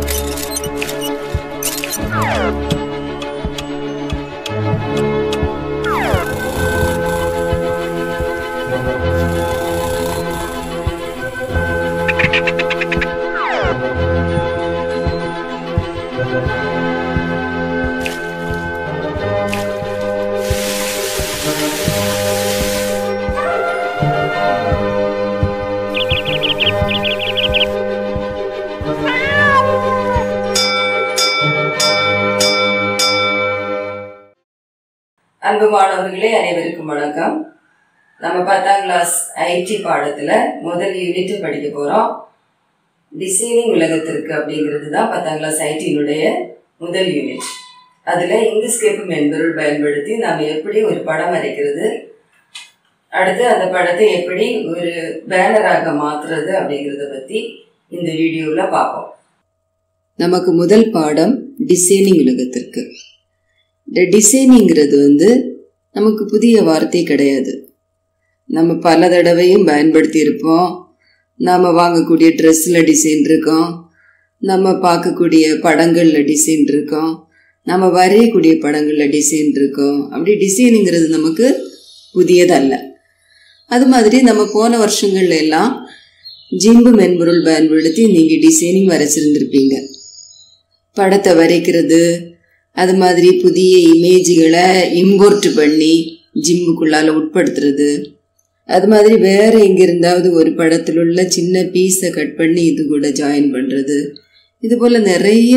அன்பு மாணவர்களே அனைவருக்கும் வணக்கம் நம்ம பத்தாம் கிளாஸ் ஐடி பாடத்துல முதல் யூனிட் படிக்க போறோம் டிசைனிங் உலகத்திற்கு அப்படிங்கிறது தான் பத்தாம் கிளாஸ் ஐடியினுடைய முதல் யூனிட் அதுல இங்குஸ்கேப் மென்பொருள் பயன்படுத்தி நாம் எப்படி ஒரு படம் வரைக்கிறது அடுத்து அந்த படத்தை எப்படி ஒரு பேனராக மாத்துறது அப்படிங்கிறத பத்தி இந்த வீடியோல பார்ப்போம் நமக்கு முதல் பாடம் டிசைனிங் உலகத்திற்கு இந்த டிசைனிங்கிறது வந்து நமக்கு புதிய வார்த்தை கிடையாது நம்ம பல தடவையும் பயன்படுத்தி இருப்போம் நாம் வாங்கக்கூடிய ட்ரெஸ்ஸில் டிசைன் இருக்கும் நம்ம பார்க்கக்கூடிய படங்களில் டிசைன் இருக்கும் நம்ம வரையக்கூடிய படங்களில் டிசைன் இருக்கும் அப்படி டிசைனுங்கிறது நமக்கு புதியதல்ல அது மாதிரி நம்ம போன வருஷங்கள்ல எல்லாம் ஜிம்பு மென்பொருள் பயன்படுத்தி நீங்கள் டிசைனிங் வரைச்சிருந்துருப்பீங்க படத்தை வரைக்கிறது அது மாதிரி புதிய இமேஜுகளை இம்போர்ட் பண்ணி ஜிம்முக்குள்ளால உட்படுத்துறது அது மாதிரி வேற எங்கிருந்தாவது ஒரு படத்தில் உள்ள சின்ன பீஸை கட் பண்ணி இது கூட ஜாயின் பண்ணுறது இது போல் நிறைய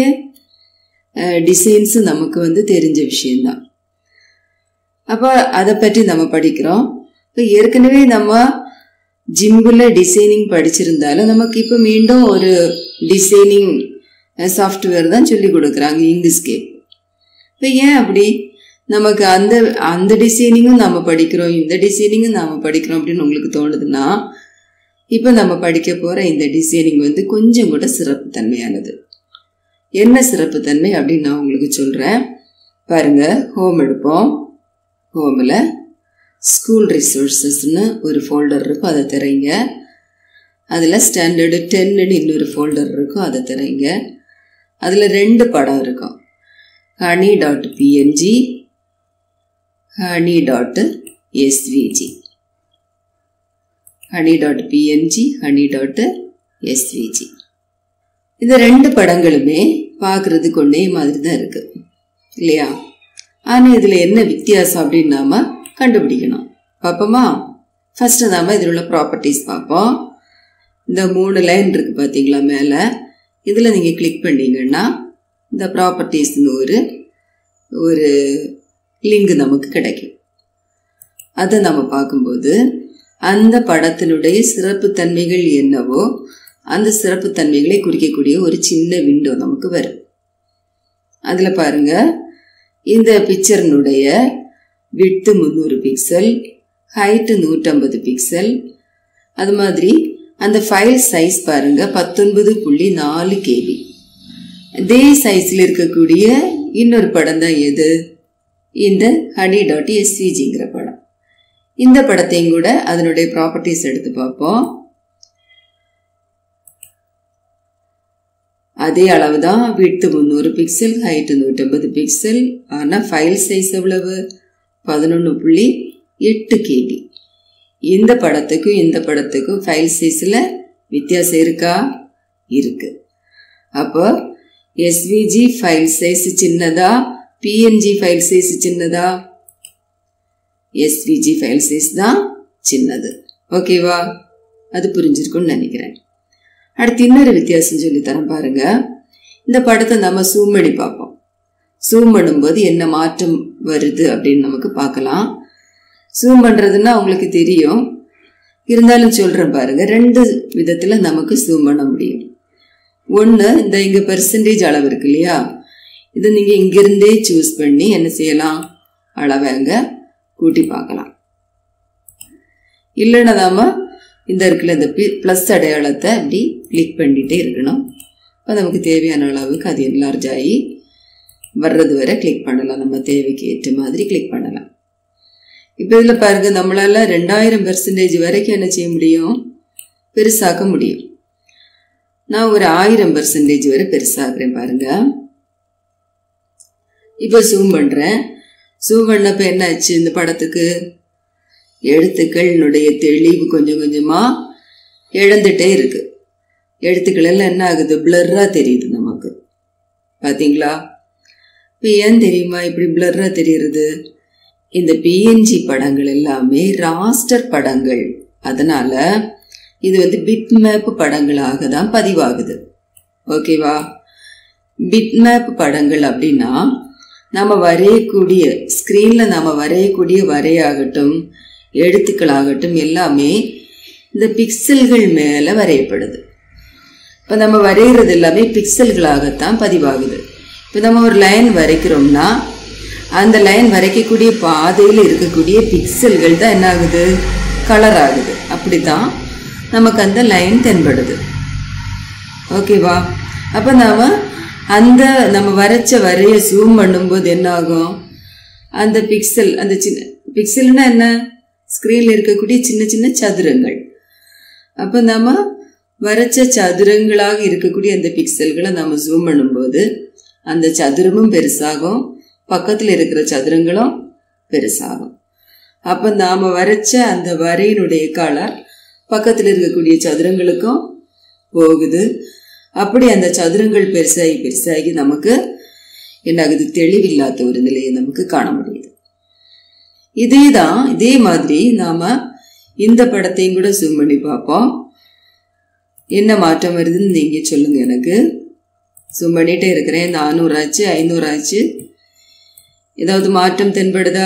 டிசைன்ஸு நமக்கு வந்து தெரிஞ்ச விஷயந்தான் அப்போ அதை பற்றி நம்ம படிக்கிறோம் இப்போ ஏற்கனவே நம்ம ஜிம்பில் டிசைனிங் படிச்சிருந்தாலும் நமக்கு இப்போ மீண்டும் ஒரு டிசைனிங் சாஃப்ட்வேர் தான் சொல்லி கொடுக்குறாங்க இங்கிஸ்கேப் இப்போ ஏன் அப்படி நமக்கு அந்த அந்த டிசைனிங்கும் நாம் படிக்கிறோம் இந்த டிசைனிங்கும் நாம் படிக்கிறோம் அப்படின்னு உங்களுக்கு தோணுதுன்னா இப்போ நம்ம படிக்க போகிற இந்த டிசைனிங் வந்து கொஞ்சம் கூட சிறப்புத்தன்மையானது என்ன சிறப்புத்தன்மை அப்படின்னு நான் உங்களுக்கு சொல்கிறேன் பாருங்க ஹோம் எடுப்போம் ஹோமில் ஸ்கூல் ரிசோர்ஸஸ்னு ஒரு ஃபோல்டர் இருக்கும் அதை திறங்க அதில் ஸ்டாண்டர்டு டென்னு இன்னொரு ஃபோல்டர் இருக்கும் அதை திறங்க அதில் ரெண்டு படம் இருக்கும் honey dot PNG honey dot SVG honey dot PNG honey dot SVG இந்த ரெண்டு படங்களுமே பார்க்குறதுக்கு ஒன்றே மாதிரி தான் இருக்கு இல்லையா ஆனால் இதில் என்ன வித்தியாசம் அப்படின்னு நாம் கண்டுபிடிக்கணும் பார்ப்போமா ஃபஸ்ட்டு நாம் இதில் உள்ள ப்ராப்பர்ட்டிஸ் பார்ப்போம் இந்த மூணு லைன் இருக்குது பார்த்தீங்களா மேலே இதில் நீங்கள் கிளிக் பண்ணீங்கன்னா இந்த ப்ராப்பர்ட்டிஸ்னு ஒரு ஒரு லிங்க் நமக்கு கிடைக்கும் அதை நம்ம பார்க்கும்போது அந்த படத்தினுடைய சிறப்புத்தன்மைகள் என்னவோ அந்த சிறப்புத்தன்மைகளை குறிக்கக்கூடிய ஒரு சின்ன விண்டோ நமக்கு வரும் அதில் பாருங்க இந்த பிக்சர்னுடைய விட்டு முந்நூறு பிக்சல் ஹைட்டு நூற்றம்பது பிக்சல் அது மாதிரி அந்த ஃபைல் சைஸ் பாருங்க பத்தொன்பது புள்ளி நாலு கேபி இதே சைஸில் இருக்கக்கூடிய இன்னொரு படம் தான் எது இந்த ஹனி டாட் எஸ்விஜிங்கிற படம் இந்த படத்தையும் கூட அதனுடைய ப்ராப்பர்ட்டிஸ் எடுத்து பார்ப்போம் அதே அளவு தான் விட்டு முந்நூறு பிக்சல் ஹைட்டு நூற்றம்பது பிக்சல் ஆனால் ஃபைல் சைஸ் எவ்வளவு பதினொன்று புள்ளி எட்டு கேபி இந்த படத்துக்கும் இந்த படத்துக்கும் ஃபைல் சைஸில் வித்தியாசம் இருக்கா இருக்கு அப்போ எஸ்விஜி ஃபைல் சைஸ் சின்னதா பிஎன்ஜி ஃபைல் சைஸ் சின்னதா எஸ்விஜி ஃபைல் சைஸ் தான் சின்னது ஓகேவா அது புரிஞ்சிருக்கும்னு நினைக்கிறேன் அடுத்து இன்னொரு வித்தியாசம் சொல்லி தரேன் பாருங்க இந்த படத்தை நம்ம சூம் பண்ணி பார்ப்போம் சூம் பண்ணும்போது என்ன மாற்றம் வருது அப்படின்னு நமக்கு பார்க்கலாம் சூம் பண்ணுறதுன்னா உங்களுக்கு தெரியும் இருந்தாலும் சொல்கிறேன் பாருங்க ரெண்டு விதத்தில் நமக்கு சூம் பண்ண முடியும் ஒன்று இந்த இங்கே பெர்சன்டேஜ் அளவு இருக்கு இல்லையா இது நீங்கள் இங்கிருந்தே சூஸ் பண்ணி என்ன செய்யலாம் அளவை அங்கே கூட்டி பார்க்கலாம் இல்லைன்னா நாம இந்த இருக்குல்ல இந்த ப்ளஸ் அடையாளத்தை இப்படி கிளிக் பண்ணிகிட்டே இருக்கணும் அப்போ நமக்கு தேவையான அளவுக்கு அது என்லார்ஜ் ஆகி வர்றது வரை கிளிக் பண்ணலாம் நம்ம தேவைக்கு ஏற்ற மாதிரி கிளிக் பண்ணலாம் இப்போ இதில் பாருங்க நம்மளால ரெண்டாயிரம் பெர்சன்டேஜ் வரைக்கும் என்ன செய்ய முடியும் பெருசாக்க முடியும் நான் ஒரு ஆயிரம் பர்சன்டேஜ் வரை பெருசாகிறேன் பாருங்க இப்போ ஜூம் பண்ணுறேன் ஜூம் பண்ணப்ப என்ன ஆச்சு இந்த படத்துக்கு எழுத்துக்களினுடைய தெளிவு கொஞ்சம் கொஞ்சமாக இழந்துட்டே இருக்கு எழுத்துக்கள் எல்லாம் என்ன ஆகுது பிளர்ராக தெரியுது நமக்கு பார்த்தீங்களா இப்போ ஏன் தெரியுமா இப்படி பிளர்ராக தெரியுறது இந்த பிஎன்ஜி படங்கள் எல்லாமே ராஸ்டர் படங்கள் அதனால இது வந்து பிட் மேப் படங்களாக தான் பதிவாகுது ஓகேவா பிட் மேப் படங்கள் அப்படின்னா நம்ம வரையக்கூடிய ஸ்க்ரீனில் நம்ம வரையக்கூடிய வரையாகட்டும் எழுத்துக்களாகட்டும் எல்லாமே இந்த பிக்சல்கள் மேலே வரையப்படுது இப்போ நம்ம வரைகிறது எல்லாமே பிக்சல்களாகத்தான் பதிவாகுது இப்போ நம்ம ஒரு லைன் வரைக்கிறோம்னா அந்த லைன் வரைக்கக்கூடிய பாதையில் இருக்கக்கூடிய பிக்சல்கள் தான் என்ன ஆகுது கலர் ஆகுது அப்படி தான் நமக்கு அந்த லைன் தென்படுது ஓகேவா அப்போ நாம் அந்த நம்ம வரைச்ச வரைய ஜூம் பண்ணும்போது என்ன ஆகும் அந்த பிக்சல் அந்த சின்ன பிக்சல்னா என்ன ஸ்க்ரீனில் இருக்கக்கூடிய சின்ன சின்ன சதுரங்கள் அப்போ நம்ம வரைச்ச சதுரங்களாக இருக்கக்கூடிய அந்த பிக்சல்களை நம்ம ஜூம் பண்ணும்போது அந்த சதுரமும் பெருசாகும் பக்கத்தில் இருக்கிற சதுரங்களும் பெருசாகும் அப்போ நாம் வரைச்ச அந்த வரையினுடைய கலர் பக்கத்தில் இருக்கக்கூடிய சதுரங்களுக்கும் போகுது அப்படி அந்த சதுரங்கள் பெருசாகி பெருசாகி நமக்கு என்னாகுது தெளிவில்லாத ஒரு நிலையை நமக்கு காண முடியுது இதே தான் இதே மாதிரி நாம் இந்த படத்தையும் கூட ஜூம் பண்ணி பார்ப்போம் என்ன மாற்றம் வருதுன்னு நீங்கள் சொல்லுங்கள் எனக்கு ஜூம் பண்ணிகிட்டே இருக்கிறேன் நானூறு ஆச்சு ஐநூறு ஆச்சு ஏதாவது மாற்றம் தென்படுதா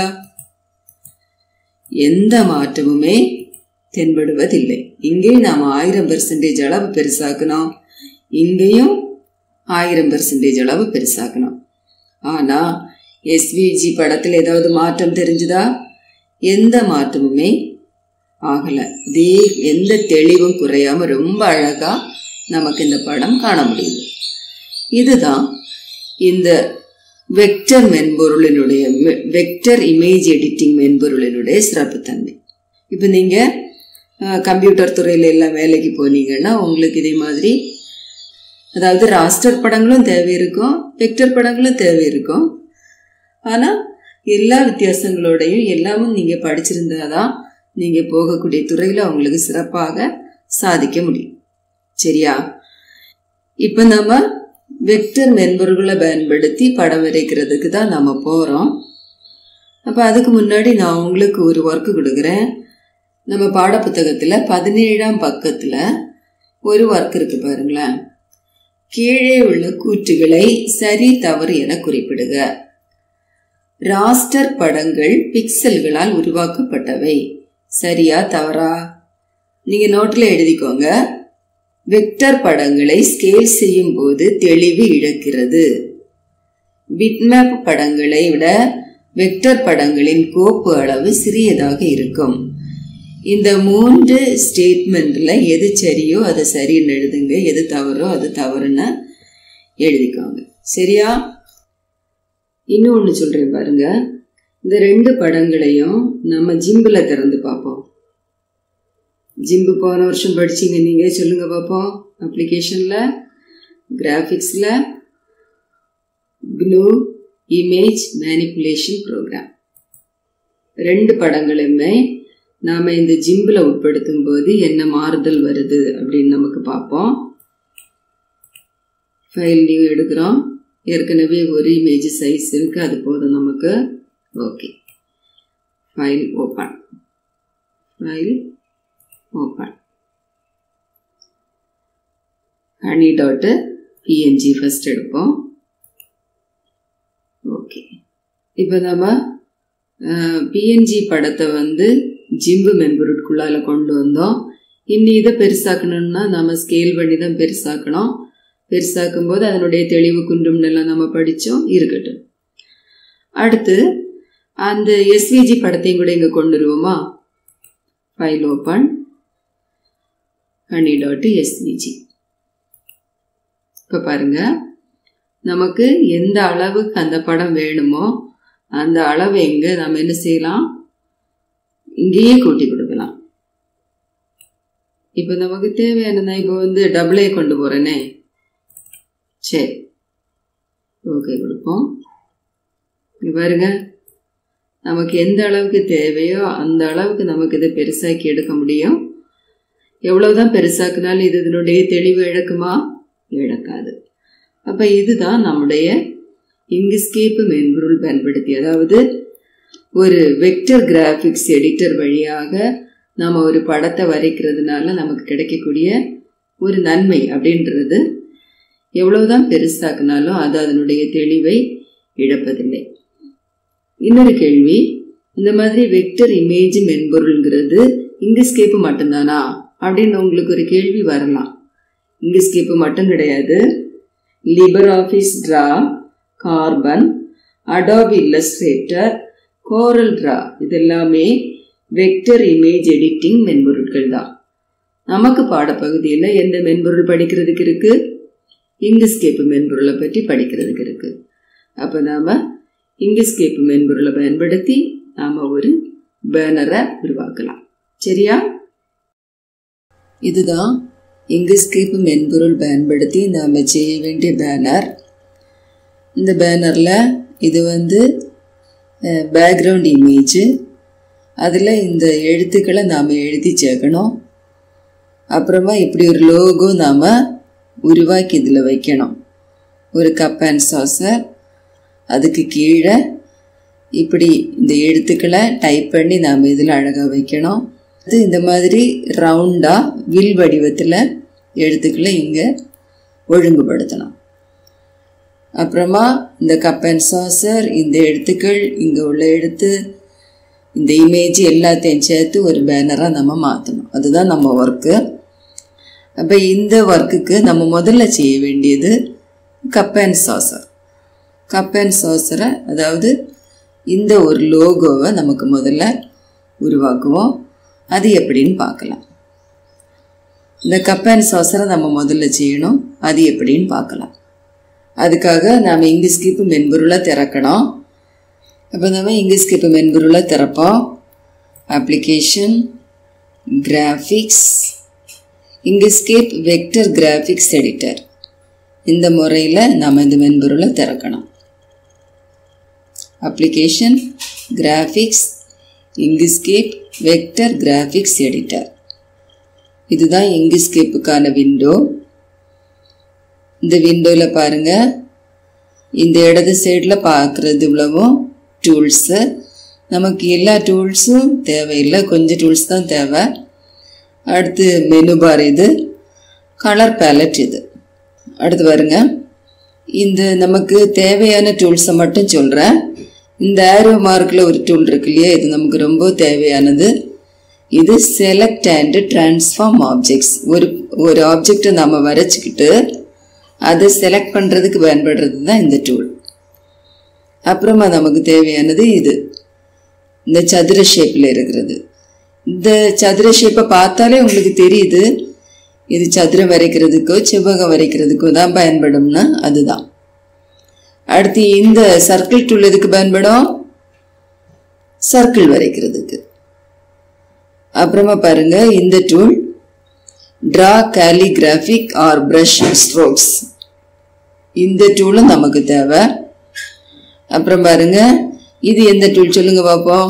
எந்த மாற்றமுமே தென்படுவதில்லை இங்கேயும் நாம் ஆயிரம் பெர்சன்டேஜ் அளவு பெருசாக்கணும் இங்கேயும் ஆயிரம் பெர்சன்டேஜ் அளவு பெருசாக்கணும் ஆனால் எஸ்விஜி படத்தில் ஏதாவது மாற்றம் தெரிஞ்சுதா எந்த மாற்றமுமே ஆகலை அதே எந்த தெளிவும் குறையாம ரொம்ப அழகா நமக்கு இந்த படம் காண முடியுது இதுதான் இந்த வெக்டர் மென்பொருளினுடைய வெக்டர் இமேஜ் எடிட்டிங் மென்பொருளினுடைய சிறப்புத்தன்மை இப்போ நீங்கள் கம்ப்யூட்டர் துறையில் எல்லாம் வேலைக்கு போனீங்கன்னா உங்களுக்கு இதே மாதிரி அதாவது ராஸ்டர் படங்களும் தேவை இருக்கும் வெக்டர் படங்களும் தேவை இருக்கும் ஆனால் எல்லா வித்தியாசங்களோடையும் எல்லாமும் நீங்கள் படிச்சிருந்தாதான் நீங்கள் போகக்கூடிய துறையில் உங்களுக்கு சிறப்பாக சாதிக்க முடியும் சரியா இப்போ நம்ம வெக்டர் மென்பொருள்களை பயன்படுத்தி படம் வரைக்கிறதுக்கு தான் நம்ம போகிறோம் அப்போ அதுக்கு முன்னாடி நான் உங்களுக்கு ஒரு ஒர்க்கு கொடுக்குறேன் நம்ம பாடப்புத்தகத்தில் பதினேழாம் பக்கத்தில் ஒரு ஒர்க் இருக்கு பாருங்களேன் கீழே உள்ள கூற்றுகளை சரி தவறு என குறிப்பிடுக ராஸ்டர் படங்கள் பிக்சல்களால் உருவாக்கப்பட்டவை சரியா தவறா நீங்க நோட்டில் எழுதிக்கோங்க வெக்டர் படங்களை ஸ்கேல் செய்யும் போது தெளிவு இழக்கிறது பிட்மேப் படங்களை விட வெக்டர் படங்களின் கோப்பு அளவு சிறியதாக இருக்கும் இந்த மூன்று ஸ்டேட்மெண்ட்ல எது சரியோ அதை சரின்னு எழுதுங்க எது தவறோ அது தவறுன்னு எழுதிக்கோங்க சரியா இன்னும் ஒன்று சொல்றேன் பாருங்க இந்த ரெண்டு படங்களையும் நம்ம ஜிம்பில் திறந்து பார்ப்போம் ஜிம்பு போன வருஷம் படிச்சீங்க நீங்க சொல்லுங்க பார்ப்போம் அப்ளிகேஷன்ல கிராஃபிக்ஸில் க்னூ இமேஜ் மேனிப்புலேஷன் ப்ரோக்ராம் ரெண்டு படங்களுமே நாம் இந்த ஜிம்பில் உட்படுத்தும் போது என்ன மாறுதல் வருது அப்படின்னு நமக்கு பார்ப்போம் ஃபைல் நியூ எடுக்கிறோம் ஏற்கனவே ஒரு இமேஜ் சைஸ் இருக்கு அது போதும் நமக்கு okay file open file open honey dot PNG first எடுப்போம் ஓகே இப்போ நம்ம பிஎன்ஜி படத்தை வந்து ஜிம்பு மென்பொருட்குள்ளால கொண்டு வந்தோம் இன்னி இதை பெருசாக்கணும்னா நம்ம ஸ்கேல் பண்ணி தான் பெருசாக்கணும் பெருசாக்கும் போது அதனுடைய தெளிவு குன்றும்னெல்லாம் நம்ம படித்தோம் இருக்கட்டும் அடுத்து அந்த எஸ்விஜி படத்தையும் கூட இங்கே கொண்டு வருவோமா file open honey dot SVG இப்போ பாருங்க நமக்கு எந்த அளவுக்கு அந்த படம் வேணுமோ அந்த அளவு எங்கே நம்ம என்ன செய்யலாம் இங்கேயே கூட்டி கொடுக்கலாம் இப்போ நமக்கு தேவையானதான் இப்போ வந்து டபுளே கொண்டு போகிறேனே சரி ஓகே கொடுப்போம் இங்க பாருங்க நமக்கு எந்த அளவுக்கு தேவையோ அந்த அளவுக்கு நமக்கு இதை பெருசாக்கி எடுக்க முடியும் எவ்வளவுதான் பெருசாக்குனாலும் இது இதனுடைய தெளிவு இழக்குமா இழக்காது அப்போ இதுதான் நம்முடைய இங்குஸ்கேப்பு மென்பொருள் பயன்படுத்தி அதாவது ஒரு வெக்டர் கிராஃபிக்ஸ் எடிட்டர் வழியாக நாம் ஒரு படத்தை வரைக்கிறதுனால நமக்கு கிடைக்கக்கூடிய ஒரு நன்மை அப்படின்றது எவ்வளவுதான் பெருசாக்குனாலும் அது அதனுடைய தெளிவை இழப்பதில்லை இன்னொரு கேள்வி இந்த மாதிரி வெக்டர் இமேஜ் மென்பொருள்ங்கிறது இங்குஸ்கேப்பு மட்டும்தானா அப்படின்னு உங்களுக்கு ஒரு கேள்வி வரலாம் இங்குஸ்கேப்பு மட்டும் கிடையாது Libre Office Draw Karbon Adobe Illustrator Corel Draw இதெல்லாமே வெக்டர் இமேஜ் எடிட்டிங் மென்பொருட்கள் தான் நமக்கு பாடப்பகுதியில் எந்த மென்பொருள் படிக்கிறதுக்கு இருக்கு இங்குஸ்கேப்பு மென்பொருளை பற்றி படிக்கிறதுக்கு இருக்கு அப்போ நாம் இங்குஸ்கேப்பு மென்பொருளை பயன்படுத்தி நாம் ஒரு பேனரை உருவாக்கலாம் சரியா இதுதான் இங்குஸ்கேப்பு மென்பொருள் பயன்படுத்தி நாம் செய்ய வேண்டிய பேனர் இந்த பேனரில் இது வந்து பேக்ரவுண்ட் இமேஜு அதில் இந்த எழுத்துக்களை நாம் எழுதி சேர்க்கணும் அப்புறமா இப்படி ஒரு லோகோ நாம் உருவாக்கி இதில் வைக்கணும் ஒரு கப் அண்ட் சாசர் அதுக்கு கீழே இப்படி இந்த எழுத்துக்களை டைப் பண்ணி நாம் இதில் அழகாக வைக்கணும் அது இந்த மாதிரி ரவுண்டாக வில் வடிவத்தில் எழுத்துக்களை இங்கே ஒழுங்குபடுத்தணும் அப்புறமா இந்த கப் அண்ட் சாசர் இந்த எழுத்துக்கள் இங்கே உள்ள எழுத்து இந்த இமேஜ் எல்லாத்தையும் சேர்த்து ஒரு பேனராக நம்ம மாற்றணும் அதுதான் நம்ம ஒர்க்கு அப்போ இந்த ஒர்க்குக்கு நம்ம முதல்ல செய்ய வேண்டியது cup and saucer cup and சாசரை அதாவது இந்த ஒரு லோகோவை நமக்கு முதல்ல உருவாக்குவோம் அது எப்படின்னு பார்க்கலாம் இந்த கப் அண்ட் சாசரை நம்ம முதல்ல செய்யணும் அது எப்படின்னு பார்க்கலாம் அதுக்காக நாம் இங்கிஸ்கிப்பு மென்பொருளை திறக்கணும் அப்போ நம்ம இங்கிஸ்கிப்பு மென்பொருளை திறப்போம் application graphics Inkscape vector graphics editor இந்த முறையில் நாம் இந்த மென்பொருளை திறக்கணும் application graphics Inkscape vector graphics editor இதுதான் இங்கிஸ்கேப்புக்கான விண்டோ இந்த விண்டோவில் பாருங்கள் இந்த இடது சைடில் பார்க்குறது இவ்வளவும் டூல்ஸு நமக்கு எல்லா டூல்ஸும் தேவையில்லை கொஞ்சம் டூல்ஸ் தான் தேவை அடுத்து மெனு பார் இது கலர் பேலட் இது அடுத்து பாருங்க இந்த நமக்கு தேவையான டூல்ஸை மட்டும் சொல்கிறேன் இந்த ஆரோ மார்க்கில் ஒரு டூல் இருக்கு இல்லையா இது நமக்கு ரொம்ப தேவையானது இது செலக்ட் அண்ட் டிரான்ஸ்ஃபார்ம் ஆப்ஜெக்ட்ஸ் ஒரு ஒரு ஆப்ஜெக்டை நம்ம வரைச்சிக்கிட்டு அதை செலக்ட் பண்ணுறதுக்கு பயன்படுறது தான் இந்த டூல் அப்புறமா நமக்கு தேவையானது இது இந்த சதுர ஷேப்பில் இருக்கிறது இந்த சதுர ஷேப்பை பார்த்தாலே உங்களுக்கு தெரியுது இது சதுரம் வரைக்கிறதுக்கோ செவ்வகம் வரைக்கிறதுக்கோ தான் பயன்படும்னா அதுதான் அடுத்து இந்த சர்க்கிள் டூல் எதுக்கு பயன்படும் சர்க்கிள் வரைக்கிறதுக்கு அப்புறமா பாருங்க இந்த tool draw calligraphic or brush strokes இந்த டூலும் நமக்கு தேவை அப்புறம் பாருங்க இது எந்த டூல் சொல்லுங்க பார்ப்போம்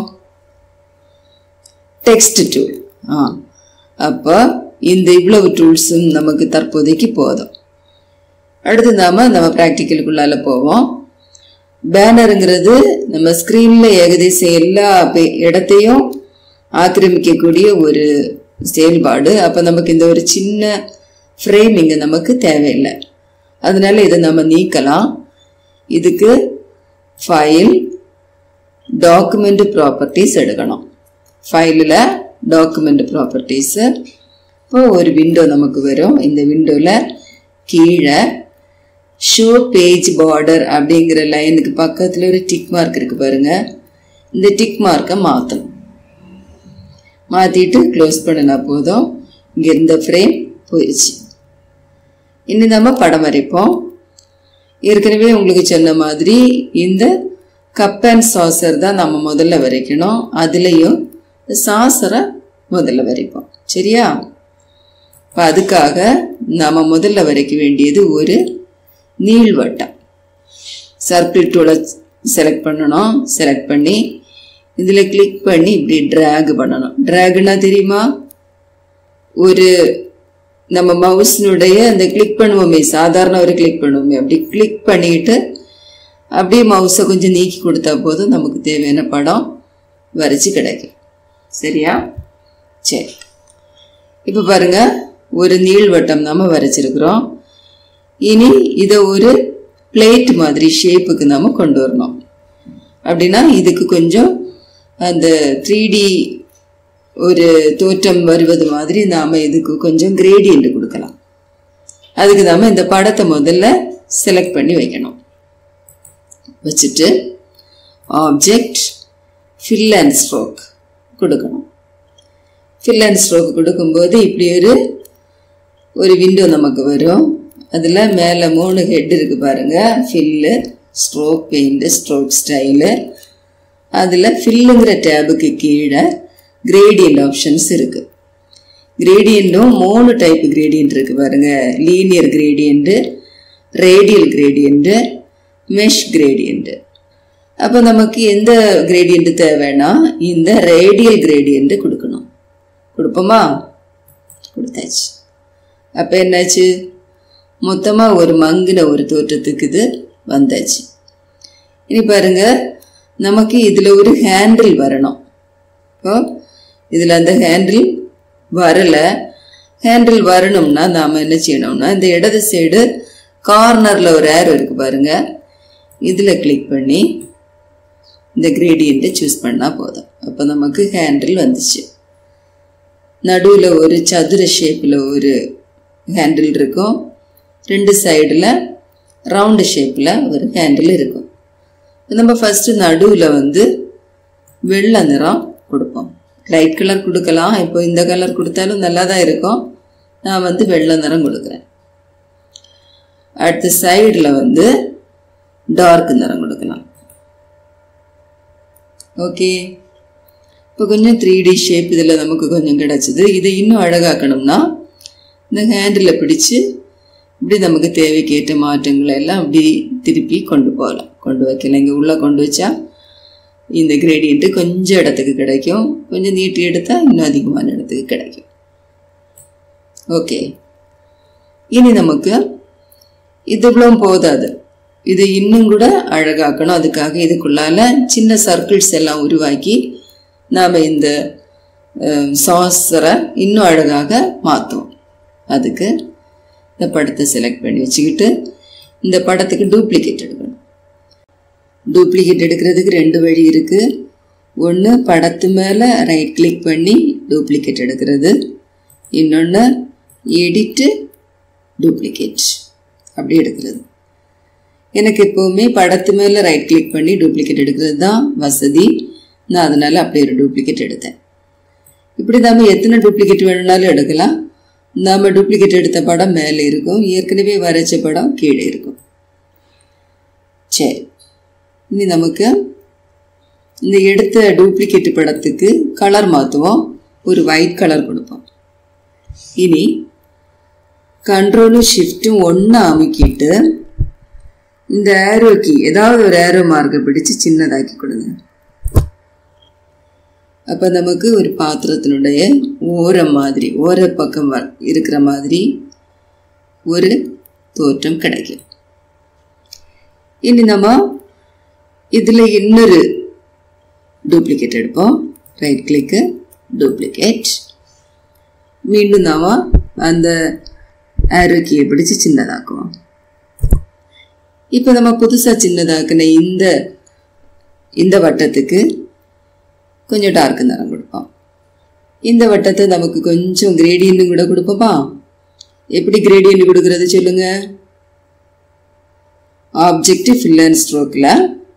டெக்ஸ்ட் டூல் ஆ அப்போ இந்த இவ்வளவு டூல்ஸும் நமக்கு தற்போதைக்கு போதும் அடுத்து நாம் நம்ம ப்ராக்டிக்கலுக்குள்ளால போவோம் பேனருங்கிறது நம்ம ஸ்க்ரீனில் ஏகதேசம் எல்லா இடத்தையும் ஆக்கிரமிக்கக்கூடிய ஒரு செயல்பாடு அப்போ நமக்கு இந்த ஒரு சின்ன ஃப்ரேம் இங்கே நமக்கு தேவையில்லை அதனால இதை நம்ம நீக்கலாம் இதுக்கு ஃபைல் டாக்குமெண்ட் ப்ராப்பர்ட்டிஸ் எடுக்கணும் ஃபைலில் டாக்குமெண்ட் ப்ராப்பர்ட்டிஸு இப்போ ஒரு விண்டோ நமக்கு வரும் இந்த விண்டோவில் கீழே ஷோ பேஜ் பார்டர் அப்படிங்கிற லைனுக்கு பக்கத்தில் ஒரு டிக் மார்க் இருக்குது பாருங்கள் இந்த டிக் மார்க்கை மாற்றணும் மாற்றிட்டு க்ளோஸ் பண்ணினா போதும் இங்கே இருந்த ஃப்ரேம் போயிடுச்சு இனி நம்ம படம் வரைப்போம் ஏற்கனவே உங்களுக்கு சொன்ன மாதிரி இந்த கப் அண்ட் சாசர் தான் நம்ம முதல்ல வரைக்கணும் அதுலேயும் சாசரை முதல்ல வரைப்போம் சரியா இப்போ அதுக்காக நாம் முதல்ல வரைக்க வேண்டியது ஒரு நீள்வட்டம் சர்க்கிள் டூலை செலக்ட் பண்ணணும் செலக்ட் பண்ணி இதில் கிளிக் பண்ணி இப்படி ட்ராக் பண்ணணும் ட்ராக்னா தெரியுமா ஒரு நம்ம மவுஸ்னுடைய அந்த கிளிக் பண்ணுவோமே சாதாரண ஒரு கிளிக் பண்ணுவோமே அப்படி கிளிக் பண்ணிட்டு அப்படியே மவுஸை கொஞ்சம் நீக்கி கொடுத்தா போதும் நமக்கு தேவையான படம் வரைச்சி கிடைக்கும் சரியா சரி இப்போ பாருங்க ஒரு நீள்வட்டம் நம்ம வரைச்சிருக்கிறோம் இனி இதை ஒரு பிளேட் மாதிரி ஷேப்புக்கு நம்ம கொண்டு வரணும் அப்படின்னா இதுக்கு கொஞ்சம் அந்த த்ரீ டி ஒரு தோற்றம் வருவது மாதிரி நாம் இதுக்கு கொஞ்சம் கிரேடியன்ட் கொடுக்கலாம் அதுக்கு நாம இந்த படத்தை முதல்ல செலக்ட் பண்ணி வைக்கணும் வச்சுட்டு ஆப்ஜெக்ட் ஃபில் அண்ட் ஸ்ட்ரோக் கொடுக்கணும் ஃபில் அண்ட் ஸ்ட்ரோக் கொடுக்கும்போது இப்படி ஒரு ஒரு விண்டோ நமக்கு வரும் அதில் மேலே மூணு ஹெட் இருக்குது பாருங்கள் fill stroke paint stroke style அதில் ஃபில்லுங்கிற டேபுக்கு கீழே கிரேடியன்ட் ஆப்ஷன்ஸ் இருக்குது கிரேடியண்ட்டும் மூணு டைப் கிரேடியன்ட் இருக்குது பாருங்கள் linear gradient radial gradient mesh gradient அப்போ நமக்கு எந்த கிரேடியண்ட் தேவைன்னா இந்த ரேடியல் கிரேடியண்ட் கொடுக்கணும் கொடுப்போமா கொடுத்தாச்சு அப்போ என்னாச்சு மொத்தமாக ஒரு மங்கின ஒரு தோற்றத்துக்கு இது வந்தாச்சு இனி பாருங்க நமக்கு இதில் ஒரு ஹேண்டில் வரணும் இப்போ இதில் அந்த ஹேண்டில் வரலை ஹேண்டில் வரணும்னா நாம் என்ன செய்யணும்னா இந்த இடது சைடு கார்னரில் ஒரு ஏர் இருக்குது பாருங்க இதில் கிளிக் பண்ணி இந்த கிரேடியண்ட்டை சூஸ் பண்ணால் போதும் அப்போ நமக்கு ஹேண்டில் வந்துச்சு நடுவில் ஒரு சதுர ஷேப்பில் ஒரு ஹேண்டில் இருக்கும் ரெண்டு சைடில் ரவுண்டு ஷேப்பில் ஒரு ஹேண்டில் இருக்கும் நம்ம ஃபஸ்ட்டு நடுவில் வந்து வெள்ளை நிறம் கொடுப்போம் லைட் கலர் கொடுக்கலாம் இப்போ இந்த கலர் கொடுத்தாலும் நல்லா தான் இருக்கும் நான் வந்து வெள்ளை நிறம் கொடுக்குறேன் அடுத்த சைடில் வந்து டார்க் நிறம் கொடுக்கலாம் ஓகே இப்போ கொஞ்சம் த்ரீ டி ஷேப் இதில் நமக்கு கொஞ்சம் கிடச்சிது இதை இன்னும் அழகாக்கணும்னா இந்த ஹேண்டில் பிடிச்சு இப்படி நமக்கு தேவைக்கேற்ற மாற்றங்களை எல்லாம் அப்படி திருப்பி கொண்டு போகலாம் கொண்டு வைக்கலாம் இங்கே உள்ளே கொண்டு வச்சா இந்த கிரேடியண்ட்டு கொஞ்சம் இடத்துக்கு கிடைக்கும் கொஞ்சம் நீட்டி எடுத்தால் இன்னும் அதிகமான இடத்துக்கு கிடைக்கும் ஓகே இனி நமக்கு இதுக்குள்ளும் போதாது இது இன்னும் கூட அழகாக்கணும் அதுக்காக இதுக்குள்ளால சின்ன சர்க்கிள்ஸ் எல்லாம் உருவாக்கி நாம் இந்த சாஸரை இன்னும் அழகாக மாற்றுவோம் அதுக்கு இந்த படத்தை செலக்ட் பண்ணி வச்சுக்கிட்டு இந்த படத்துக்கு டூப்ளிகேட் எடுக்கணும் டூப்ளிகேட் எடுக்கிறதுக்கு ரெண்டு வழி இருக்குது ஒன்று படத்து மேலே ரைட் கிளிக் பண்ணி டூப்ளிகேட் எடுக்கிறது இன்னொன்று எடிட்டு டூப்ளிகேட் அப்படி எடுக்கிறது எனக்கு எப்போவுமே படத்து மேலே ரைட் கிளிக் பண்ணி டூப்ளிகேட் எடுக்கிறது தான் வசதி நான் அதனால் அப்படியே ஒரு டூப்ளிகேட் எடுத்தேன் இப்படி நாம் எத்தனை டூப்ளிகேட் வேணும்னாலும் எடுக்கலாம் நாம் டூப்ளிகேட் எடுத்த படம் மேலே இருக்கும் ஏற்கனவே வரைச்ச படம் கீழே இருக்கும் சரி இனி நமக்கு இந்த எடுத்த டூப்ளிகேட் படத்துக்கு கலர் மாற்றுவோம் ஒரு ஒயிட் கலர் கொடுப்போம் இனி கண்ட்ரோலும் ஷிஃப்ட்டும் ஒன்று அமுக்கிட்டு இந்த ஏரோக்கு ஏதாவது ஒரு ஏரோ மார்க்கை பிடிச்சு சின்னதாக்கி கொடுங்க அப்போ நமக்கு ஒரு பாத்திரத்தினுடைய ஓரம் மாதிரி ஓர பக்கம் இருக்கிற மாதிரி ஒரு தோற்றம் கிடைக்கும் இனி நம்ம இதில் இன்னொரு டூப்ளிகேட் எடுப்போம் ரைட் கிளிக்கு டூப்ளிகேட் மீண்டும் நாம் அந்த ஆரோக்கியை பிடிச்சு சின்னதாக்குவோம் இப்போ நம்ம புதுசாக சின்னதாக்குன இந்த இந்த வட்டத்துக்கு கொஞ்சம் டார்க் நிறம் கொடுப்போம் இந்த வட்டத்தை நமக்கு கொஞ்சம் கிரேடியன்ட் கூட கொடுப்போமா எப்படி கிரேடியன்ட் கொடுக்கறது சொல்லுங்க ஆப்ஜெக்ட் ஃபில் அண்ட் ஸ்ட்ரோக்கில்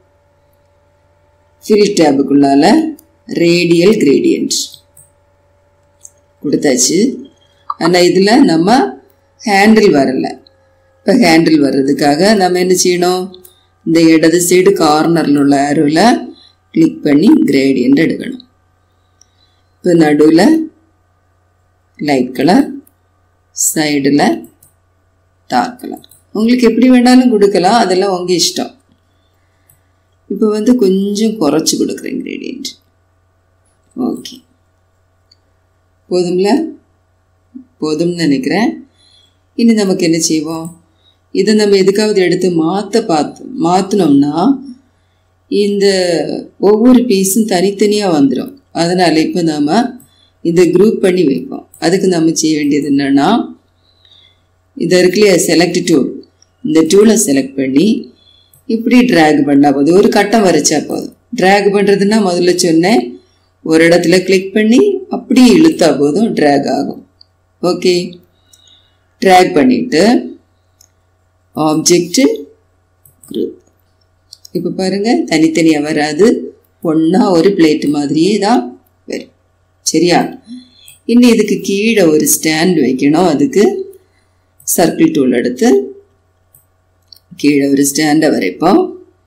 ஃபில் டேபுக்குள்ளால ரேடியல் கிரேடியன்ட் கொடுத்தாச்சு ஆனால் இதில் நம்ம ஹேண்டில் வரலை இப்போ ஹேண்டில் வர்றதுக்காக நம்ம என்ன செய்யணும் இந்த இடது சைடு கார்னரில் உள்ள ஆரோவில் கிளிக் பண்ணி கிரேடியன்ட் எடுக்கணும் இப்போ நடுவில் லைட் கலர் சைடில் டார்க் கலர் உங்களுக்கு எப்படி வேணாலும் கொடுக்கலாம் அதெல்லாம் உங்கள் இஷ்டம் இப்போ வந்து கொஞ்சம் குறைச்சி கொடுக்குறேன் கிரேடியன்ட் ஓகே போதும்ல போதும்னு நினைக்கிறேன் இனி நமக்கு என்ன செய்வோம் இதை நம்ம எதுக்காவது எடுத்து மாற்ற பார்த்து மாற்றினோம்னா இந்த ஒவ்வொரு பீஸும் தனித்தனியாக வந்துடும் அதனால் இப்போ நாம் இந்த குரூப் பண்ணி வைப்போம் அதுக்கு நம்ம செய்ய வேண்டியது என்னென்னா இது இருக்குல்லையா செலக்ட் டூல் இந்த டூலை செலக்ட் பண்ணி இப்படி ட்ராக் பண்ணால் போதும் ஒரு கட்டம் வரைச்சா போதும் ட்ராக் பண்ணுறதுன்னா முதல்ல சொன்னேன் ஒரு இடத்துல கிளிக் பண்ணி அப்படியே இழுத்தா போதும் ட்ராக் ஆகும் ஓகே ட்ராக் பண்ணிவிட்டு ஆப்ஜெக்ட்டு குரூப் இப்போ பாருங்கள் தனித்தனியாக வராது ஒன்றா ஒரு பிளேட்டு மாதிரியே தான் வரும் சரியா இன்னும் இதுக்கு கீழே ஒரு ஸ்டாண்ட் வைக்கணும் அதுக்கு சர்க்கிள் டூல் எடுத்து கீழே ஒரு ஸ்டாண்டை வரைப்போம்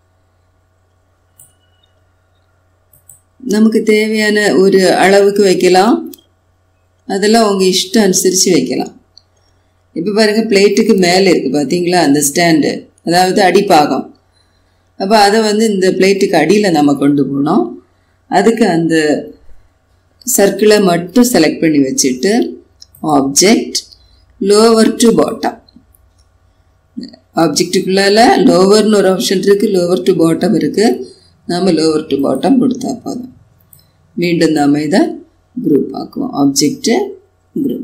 நமக்கு தேவையான ஒரு அளவுக்கு வைக்கலாம் அதெல்லாம் உங்கள் இஷ்டம் அனுசரித்து வைக்கலாம் இப்போ பாருங்கள் பிளேட்டுக்கு மேலே இருக்குது பார்த்தீங்களா அந்த ஸ்டாண்டு அதாவது அடிப்பாகம் அப்போ அதை வந்து இந்த பிளேட்டுக்கு அடியில் நம்ம கொண்டு போனோம் அதுக்கு அந்த சர்க்கிளை மட்டும் செலக்ட் பண்ணி வச்சுட்டு ஆப்ஜெக்ட் லோவர் டு பாட்டம் ஆப்ஜெக்டுக்குள்ளால லோவர்னு ஒரு ஆப்ஷன் இருக்குது லோவர் டு பாட்டம் இருக்குது நாம் லோவர் டு பாட்டம் கொடுத்தா போதும் மீண்டும் நாம் இதை குரூப் ஆக்குவோம் ஆப்ஜெக்டு குரூப்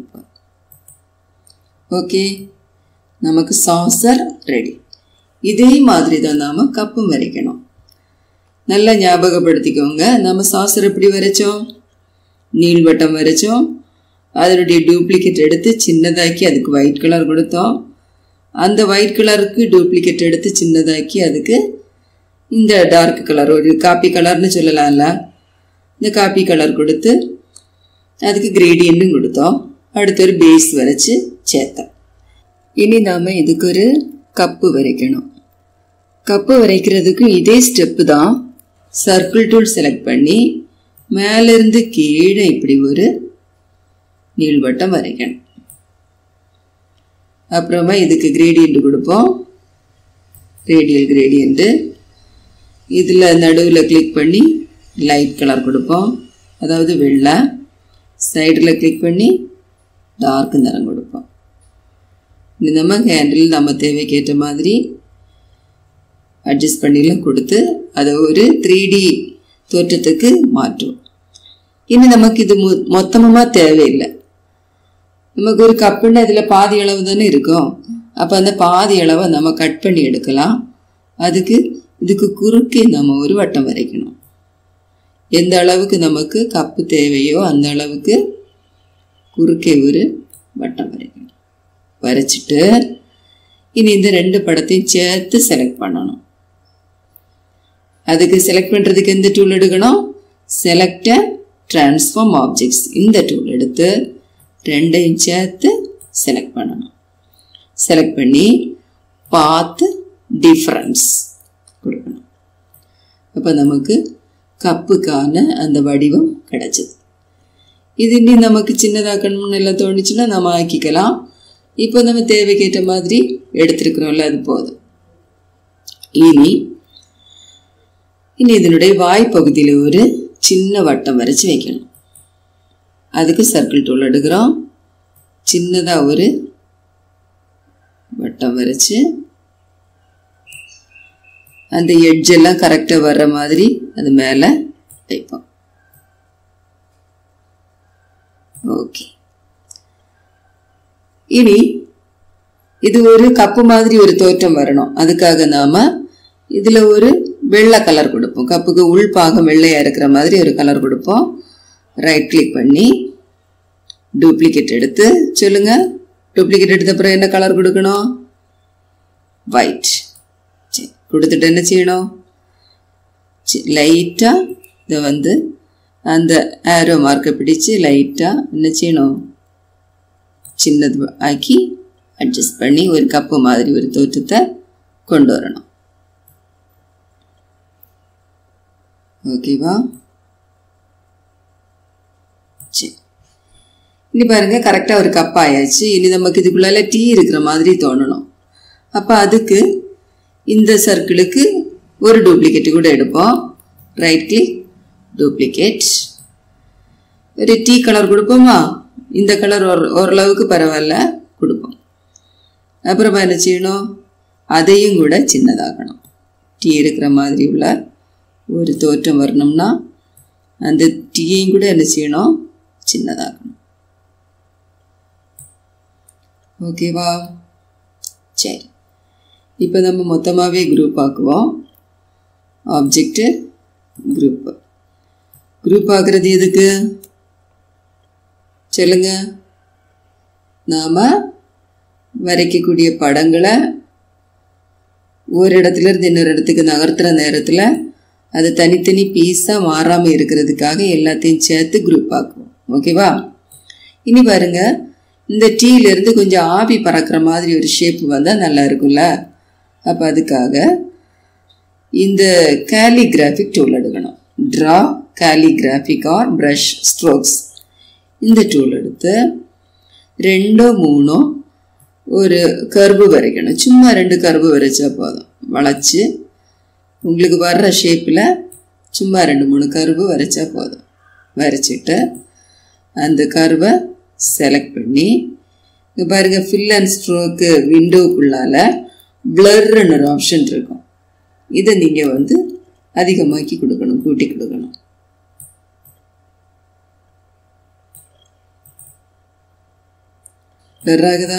ஓகே நமக்கு சாசர் ரெடி இதே மாதிரி தான் நாம் கப்பும் வரைக்கணும் நல்லா ஞாபகப்படுத்திக்கோங்க நம்ம சாசர் எப்படி வரைச்சோம் நீள்வட்டம் வரைச்சோம் அதனுடைய டூப்ளிகேட் எடுத்து சின்னதாக்கி அதுக்கு ஒயிட் கலர் கொடுத்தோம் அந்த ஒயிட் கலருக்கு டூப்ளிகேட் எடுத்து சின்னதாக்கி அதுக்கு இந்த டார்க் கலர் ஒரு காப்பி கலர்னு சொல்லலாம்ல இந்த காப்பி கலர் கொடுத்து அதுக்கு கிரேடியண்ட்டும் கொடுத்தோம் அடுத்து ஒரு பேஸ் வரைச்சி சேர்த்தோம் இனி நாம் இதுக்கு ஒரு கப்பு வரைக்கணும் கப்பு வரைக்கிறதுக்கு இதே ஸ்டெப்பு தான் சர்க்கிள் டூல் செலக்ட் பண்ணி மேலேருந்து கீழே இப்படி ஒரு நீள்வட்டம் வரைக்கணும் அப்புறமா இதுக்கு கிரேடியண்ட் கொடுப்போம் ரேடியல் கிரேடியண்ட்டு இதில் நடுவில் கிளிக் பண்ணி லைட் கலர் கொடுப்போம் அதாவது வெள்ளை சைடில் கிளிக் பண்ணி டார்க் நிறம் கொடுப்போம் இந்த நம்ம ஹேண்டில் நம்ம தேவைக்கேற்ற மாதிரி அட்ஜஸ்ட் பண்ணிலாம் கொடுத்து அதை ஒரு த்ரீ டி தோற்றத்துக்கு மாற்றும் இனி நமக்கு இது மொ மொத்தமாக தேவையில்லை நமக்கு ஒரு கப்புன்னு அதில் பாதி அளவு தானே இருக்கும் அப்போ அந்த பாதி அளவை நம்ம கட் பண்ணி எடுக்கலாம் அதுக்கு இதுக்கு குறுக்கே நம்ம ஒரு வட்டம் வரைக்கணும் எந்த அளவுக்கு நமக்கு கப்பு தேவையோ அந்த அளவுக்கு குறுக்கே ஒரு வட்டம் வரைக்கணும் வரைச்சிட்டு இனி இந்த ரெண்டு படத்தையும் சேர்த்து செலக்ட் பண்ணணும் அதுக்கு செலக்ட் பண்ணுறதுக்கு எந்த டூல் எடுக்கணும் செலக்ட ட்ரான்ஸ்ஃபார்ம் ஆப்ஜெக்ட்ஸ் இந்த டூல் எடுத்து ரெண்டையும் சேர்த்து செலக்ட் பண்ணணும் செலக்ட் பண்ணி பார்த்து டிஃப்ரென்ஸ் கொடுக்கணும் அப்போ நமக்கு கப்புக்கான அந்த வடிவம் கிடைச்சது இது இன்னும் நமக்கு சின்னதாக்கணும்னு எல்லாம் தோணுச்சுன்னா நம்ம ஆக்கிக்கலாம் இப்போ நம்ம தேவைக்கேற்ற மாதிரி எடுத்துருக்குறோம்ல அது போதும் இனி இனி இதனுடைய வாய்ப்பகுதியில் ஒரு சின்ன வட்டம் வரைச்சி வைக்கணும் அதுக்கு சர்க்கிள் டூல் எடுக்கிறோம் சின்னதாக ஒரு வட்டம் வரைச்சி அந்த எட்ஜெல்லாம் கரெக்டாக வர்ற மாதிரி அது மேலே வைப்போம் ஓகே இனி இது ஒரு கப்பு மாதிரி ஒரு தோற்றம் வரணும் அதுக்காக நாம இதில் ஒரு வெள்ளை கலர் கொடுப்போம் கப்புக்கு உள் பாகம் வெள்ளையாக இருக்கிற மாதிரி ஒரு கலர் கொடுப்போம் ரைட் கிளிக் பண்ணி டூப்ளிகேட் எடுத்து சொல்லுங்க டூப்ளிகேட் எடுத்த அப்புறம் என்ன கலர் கொடுக்கணும் ஒயிட் சரி கொடுத்துட்டு என்ன செய்யணும் லைட்டாக இதை வந்து அந்த ஆரோ மார்க்கை பிடிச்சு லைட்டாக என்ன செய்யணும் சின்னது ஆக்கி அட்ஜஸ்ட் பண்ணி ஒரு கப்பு மாதிரி ஒரு தோற்றத்தை கொண்டு வரணும் ஓகேவா சரி இனி பாருங்க கரெக்டாக ஒரு கப் ஆயாச்சு இனி நமக்கு இதுக்குள்ளால டீ இருக்கிற மாதிரி தோணணும் அப்போ அதுக்கு இந்த சர்க்கிளுக்கு ஒரு டூப்ளிகேட் கூட எடுப்போம் ரைட் கிளிக் டூப்ளிகேட் ஒரு டீ கலர் கொடுப்போமா இந்த கலர் ஒரு ஓரளவுக்கு பரவாயில்ல கொடுப்போம் அப்புறமா என்ன செய்யணும் அதையும் கூட சின்னதாகணும் டீ இருக்கிற மாதிரி உள்ள ஒரு தோற்றம் வரணும்னா அந்த டீயையும் கூட என்ன செய்யணும் சின்னதாகணும் ஓகேவா சரி இப்போ நம்ம மொத்தமாகவே குரூப் ஆக்குவோம் ஆப்ஜெக்ட்டு குரூப்பு குரூப் ஆக்குறது எதுக்கு சொல்லுங்க நாம் வரைக்கக்கூடிய படங்களை ஒரு இடத்துல இருந்து இன்னொரு இடத்துக்கு நகர்த்துற நேரத்தில் அது தனித்தனி பீஸாக மாறாமல் இருக்கிறதுக்காக எல்லாத்தையும் சேர்த்து குரூப் ஆக்குவோம் ஓகேவா இனி பாருங்க இந்த டீலேருந்து கொஞ்சம் ஆவி பறக்கிற மாதிரி ஒரு ஷேப் வந்தால் நல்லா இருக்கும்ல அப்போ அதுக்காக இந்த கேலிகிராஃபிக் டூல் எடுக்கணும் draw calligraphic or brush strokes இந்த டூல் எடுத்து ரெண்டோ மூணோ ஒரு கர்வு வரைக்கணும் சும்மா ரெண்டு கர்வு வரைச்சா போதும் வளைச்சு உங்களுக்கு வர்ற ஷேப்பில் சும்மா ரெண்டு மூணு கர்வு வரைச்சா போதும் வரைச்சிட்டு அந்த கர்வை செலக்ட் பண்ணி இங்கே பாருங்கள் ஃபில் அண்ட் ஸ்ட்ரோக்கு விண்டோக்குள்ளால் பிளர்ன்னு ஒரு ஆப்ஷன் இருக்கும் இதை நீங்கள் வந்து அதிகமாக்கி கொடுக்கணும் கூட்டி கொடுக்கணும் பிளர் ஆகுதா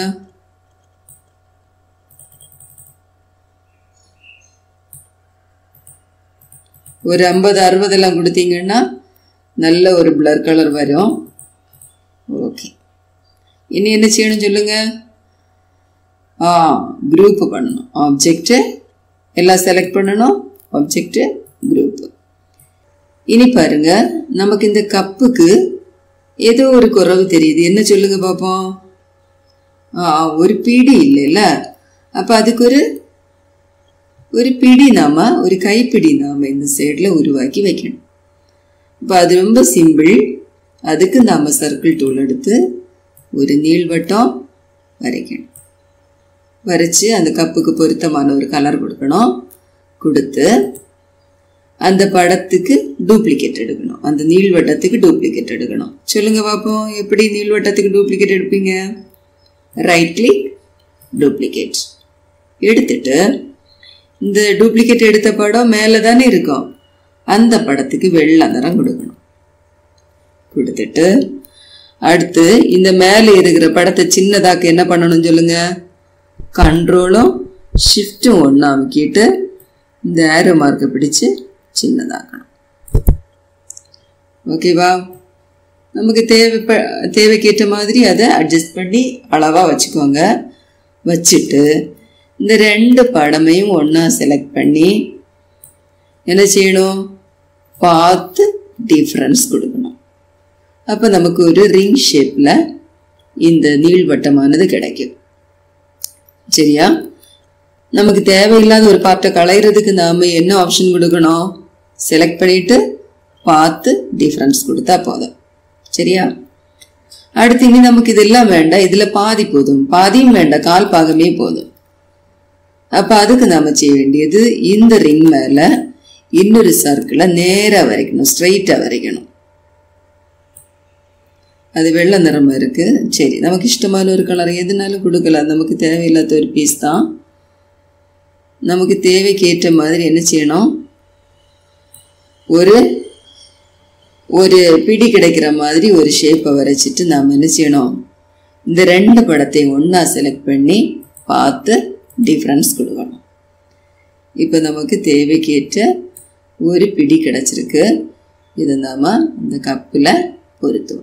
ஒரு ஐம்பது அறுபதெல்லாம் கொடுத்தீங்கன்னா நல்ல ஒரு பிளர் கலர் வரும் ஓகே இனி என்ன செய்யணும் சொல்லுங்க ஆ குரூப் பண்ணணும் ஆப்ஜெக்ட்டு எல்லாம் செலக்ட் பண்ணணும் ஆப்ஜெக்ட்டு குரூப்பு இனி பாருங்க நமக்கு இந்த கப்புக்கு ஏதோ ஒரு குறவு தெரியுது என்ன சொல்லுங்க பார்ப்போம் ஆ ஒரு பிடி இல்லைல்ல அப்போ அதுக்கு ஒரு ஒரு பிடி நாம ஒரு கைப்பிடி நாம இந்த சைடில் உருவாக்கி வைக்கணும் இப்போ அது ரொம்ப சிம்பிள் அதுக்கு நாம சர்க்கிள் டூல் எடுத்து ஒரு நீள்வட்டம் வரைக்கணும் வரைச்சி அந்த கப்புக்கு பொருத்தமான ஒரு கலர் கொடுக்கணும் கொடுத்து அந்த படத்துக்கு டூப்ளிகேட் எடுக்கணும் அந்த நீள்வட்டத்துக்கு டூப்ளிகேட் எடுக்கணும் சொல்லுங்க பார்ப்போம் எப்படி நீள்வட்டத்துக்கு டூப்ளிகேட் எடுப்பீங்க ரைட் கிளிக் டூப்ளிகேட் எடுத்துட்டு இந்த டூப்ளிகேட் எடுத்த படம் மேலே தானே இருக்கும் அந்த படத்துக்கு வெள்ளை நிறம் கொடுக்கணும் கொடுத்துட்டு அடுத்து இந்த மேலே இருக்கிற படத்தை சின்னதாக்க என்ன பண்ணணும் சொல்லுங்க கண்ட்ரோலும் ஷிஃப்ட்டும் ஒன்றா அமைக்கிட்டு இந்த ஏரோ மார்க்கை பிடிச்சு சின்னதாக்கணும் ஓகேவா நமக்கு தேவை தேவைக்கேற்ற மாதிரி அதை அட்ஜஸ்ட் பண்ணி அளவாக வச்சுக்கோங்க வச்சுட்டு இந்த ரெண்டு படமையும் ஒன்றா செலக்ட் பண்ணி என்ன செய்யணும் பார்த்து டிஃப்ரென்ஸ் கொடுக்கணும் அப்போ நமக்கு ஒரு ரிங் ஷேப்பில் இந்த நீள்வட்டமானது கிடைக்கும் சரியா நமக்கு தேவையில்லாத ஒரு பார்ட்டை களையிறதுக்கு நாம் என்ன ஆப்ஷன் கொடுக்கணும் செலக்ட் பண்ணிட்டு பார்த்து டிஃப்ரென்ஸ் கொடுத்தா போதும் சரியா அடுத்து இனி நமக்கு இதெல்லாம் வேண்டாம் இதில் பாதி போதும் பாதியும் வேண்டாம் கால் பாகமே போதும் அப்போ அதுக்கு நாம் செய்ய வேண்டியது இந்த ரிங் மேலே இன்னொரு சர்க்கிளை நேராக வரைக்கணும் ஸ்ட்ரைட்டாக வரைக்கணும் அது வெள்ளை நிறமா இருக்கு சரி நமக்கு இஷ்டமான ஒரு கலர் எதுனாலும் கொடுக்கலாம் நமக்கு தேவையில்லாத ஒரு பீஸ் தான் நமக்கு தேவைக்கு ஏற்ற மாதிரி என்ன செய்யணும் ஒரு ஒரு பிடி கிடைக்கிற மாதிரி ஒரு ஷேப்பை வரைச்சிட்டு நாம் என்ன செய்யணும் இந்த ரெண்டு படத்தையும் ஒன்றா செலக்ட் பண்ணி பார்த்து டிஃப்ரென்ஸ் கொடுக்கணும் இப்போ நமக்கு தேவைக்கேற்ற ஒரு பிடி கிடச்சிருக்கு இதை நாம் அந்த கப்பில் பொருத்துவோம்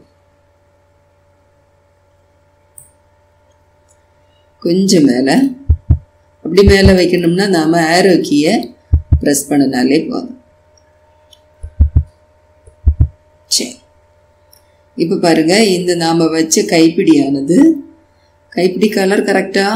கொஞ்சம் மேலே அப்படி மேலே வைக்கணும்னா நாம் ஆரோ கீயை ப்ரெஸ் பண்ணினாலே போதும் சரி இப்போ பாருங்க இந்த நாம் வச்ச கைப்பிடியானது கைப்பிடி கலர் கரெக்டா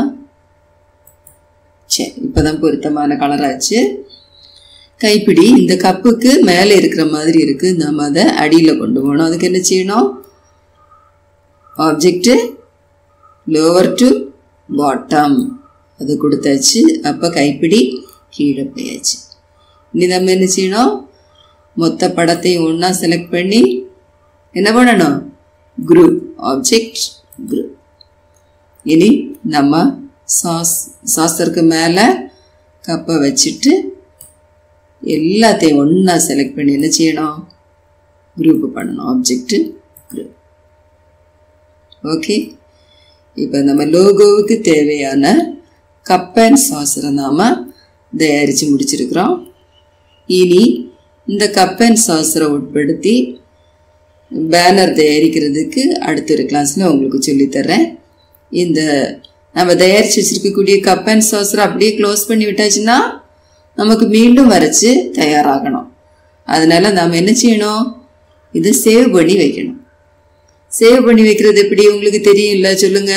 சரி இப்போதான் பொருத்தமான கலர் ஆச்சு கைப்பிடி இந்த கப்புக்கு மேலே இருக்கிற மாதிரி இருக்கு நாம் அதை அடியில் கொண்டு போகணும் அதுக்கு என்ன செய்யணும் ஆப்ஜெக்ட் லோவர் டு பாட்டம் அது கொடுத்தாச்சு அப்போ கைப்பிடி கீழே போயாச்சு இனி நம்ம என்ன செய்யணும் மொத்த படத்தையும் ஒன்றா செலக்ட் பண்ணி என்ன பண்ணணும் குரூப் ஆப்ஜெக்ட் குரூப் இனி நம்ம சாஸ் சாஸருக்கு மேலே கப்பை வச்சுட்டு எல்லாத்தையும் ஒன்றா செலக்ட் பண்ணி என்ன செய்யணும் குரூப் பண்ணணும் ஆப்ஜெக்ட் குரூப் ஓகே இப்போ நம்ம லோகோவுக்கு தேவையான கப் அண்ட் சாஸரை நாம் தயாரித்து முடிச்சிருக்கிறோம் இனி இந்த கப் அண்ட் சாஸரை உட்படுத்தி பேனர் தயாரிக்கிறதுக்கு அடுத்த ஒரு கிளாஸில் உங்களுக்கு சொல்லித்தர்றேன் இந்த நம்ம தயாரித்து வச்சுருக்கக்கூடிய கப் அண்ட் சாஸரை அப்படியே க்ளோஸ் பண்ணி விட்டாச்சுன்னா நமக்கு மீண்டும் வரைச்சி தயாராகணும் அதனால் நாம் என்ன செய்யணும் இதை சேவ் பண்ணி வைக்கணும் சேவ் பண்ணி வைக்கிறது எப்படி உங்களுக்கு தெரியும்ல சொல்லுங்க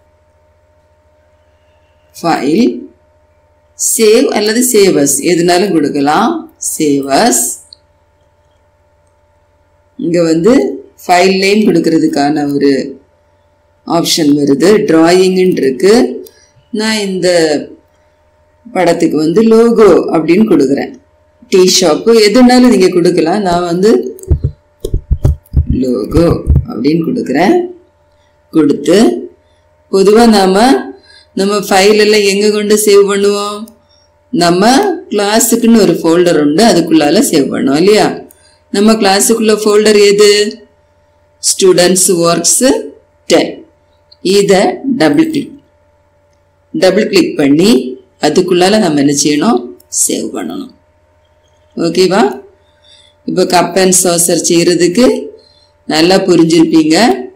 ஃபைல் சேவ் அல்லது சேவஸ் எதுனாலும் கொடுக்கலாம் சேவஸ் இங்கே வந்து ஃபைல் லைன் கொடுக்கறதுக்கான ஒரு ஆப்ஷன் வருது டிராயிங்னு இருக்கு நான் இந்த படத்துக்கு வந்து லோகோ அப்படின்னு கொடுக்குறேன் டீ ஷாப்பு எதுனாலும் நீங்கள் கொடுக்கலாம் நான் வந்து லோகோ அப்படின்னு கொடுக்குறேன் கொடுத்து பொதுவாக நாம் நம்ம ஃபைலெல்லாம் எங்கே கொண்டு சேவ் பண்ணுவோம் நம்ம கிளாஸுக்குன்னு ஒரு ஃபோல்டர் உண்டு அதுக்குள்ளால சேவ் பண்ணுவோம் இல்லையா நம்ம கிளாஸுக்குள்ள ஃபோல்டர் எது ஸ்டூடெண்ட்ஸ் ஒர்க்ஸ் டென் இதை டபுள் கிளிக் டபுள் கிளிக் பண்ணி அதுக்குள்ளால நம்ம என்ன செய்யணும் சேவ் பண்ணணும் ஓகேவா இப்போ கப் அண்ட் சாசர் செய்கிறதுக்கு நல்லா புரிஞ்சிருப்பீங்க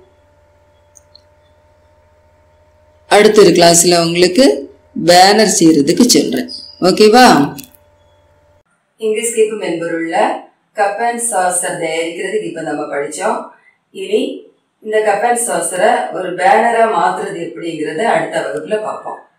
அடுத்த ஒரு கிளாஸில் உங்களுக்கு பேனர் செய்கிறதுக்கு சொல்கிறேன் ஓகேவா இங்கிலீஷ் கேட்கும் என்பொருள்ல கப் அண்ட் சாசர் தயாரிக்கிறதுக்கு இப்போ நம்ம படித்தோம் இனி இந்த கப் அண்ட் சாசரை ஒரு பேனரா மாத்துறது எப்படிங்கிறத அடுத்த வகுப்புல பார்ப்போம்